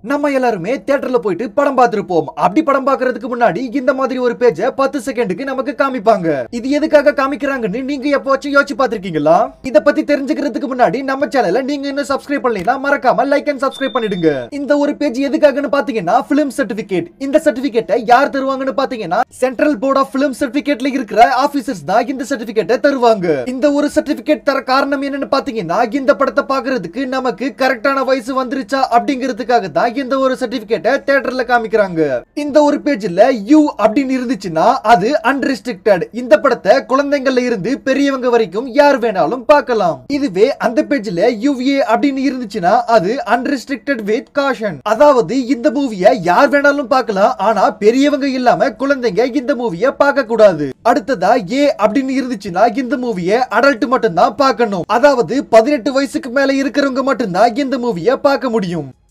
நம்ம எல்லாருமே தியேட்டர்ல போயிட்டு படம் பார்த்திருப்போம் அப்படி படம் பார்க்கறதுக்கு முன்னாடி இந்த மாதிரி ஒரு பேஜ பத்து செகண்டுக்கு நமக்கு காமிப்பாங்க இது எதுக்காக காமிக்கிறாங்கன்னு நீங்க எப்போச்சும் யோசிச்சு பார்த்திருக்கீங்களா இத பத்தி தெரிஞ்சுக்கிறதுக்கு முன்னாடி நம்ம சேனலை நீங்க இன்னும் சப்ஸ்கிரைப் பண்ணலைன்னா மறக்காம லைக் அண்ட் சப்ஸ்கிரைப் பண்ணிடுங்க இந்த ஒரு பேஜ் எதுக்காகன்னு பாத்தீங்கன்னா பிலிம் சர்டிபிகேட் இந்த சர்டிபிகேட்டை யார் தருவாங்கன்னு பாத்தீங்கன்னா சென்ட்ரல் போர்ட் ஆஃப் பிலிம் சர்டிபிகேட்ல இருக்கிற ஆபீசர்ஸ் தான் இந்த சர்டிபிகேட்டை தருவாங்க இந்த ஒரு சர்டிபிகேட் தர காரணம் என்னன்னு பாத்தீங்கன்னா இந்த படத்தை பாக்குறதுக்கு நமக்கு கரெக்டான வயசு வந்துருச்சா அப்படிங்கிறதுக்காக தான் இந்த ஒரு சர்டிபிகேட்டை தியேட்டர்ல காமிக்கிறாங்க இந்த ஒரு பேஜ்ல யூ அப்படின்னு இருந்துச்சுன்னா அது அன்ரெஸ்ட்ரிக்டட் இந்த படத்தை குழந்தைங்கள்ல இருந்து பெரியவங்க வரைக்கும் யார் வேணாலும் பார்க்கலாம் இதுவே அந்த பேஜ்ல யூஏ அப்படின்னு இருந்துச்சுன்னா அது அன்ரெஸ்ட்ரிக்டட் வித் காஷன் அதாவது இந்த மூவியை யார் வேணாலும் பார்க்கலாம் ஆனா பெரியவங்க இல்லாம குழந்தைங்க இந்த மூவியை பார்க்க கூடாது அடுத்ததா ஏ அப்படின்னு இருந்துச்சுன்னா இந்த மூவியை அடல்ட் மட்டும் தான் பார்க்கணும் அதாவது பதினெட்டு வயசுக்கு மேல இருக்கிறவங்க மட்டும்தான் இந்த மூவியை பார்க்க முடியும்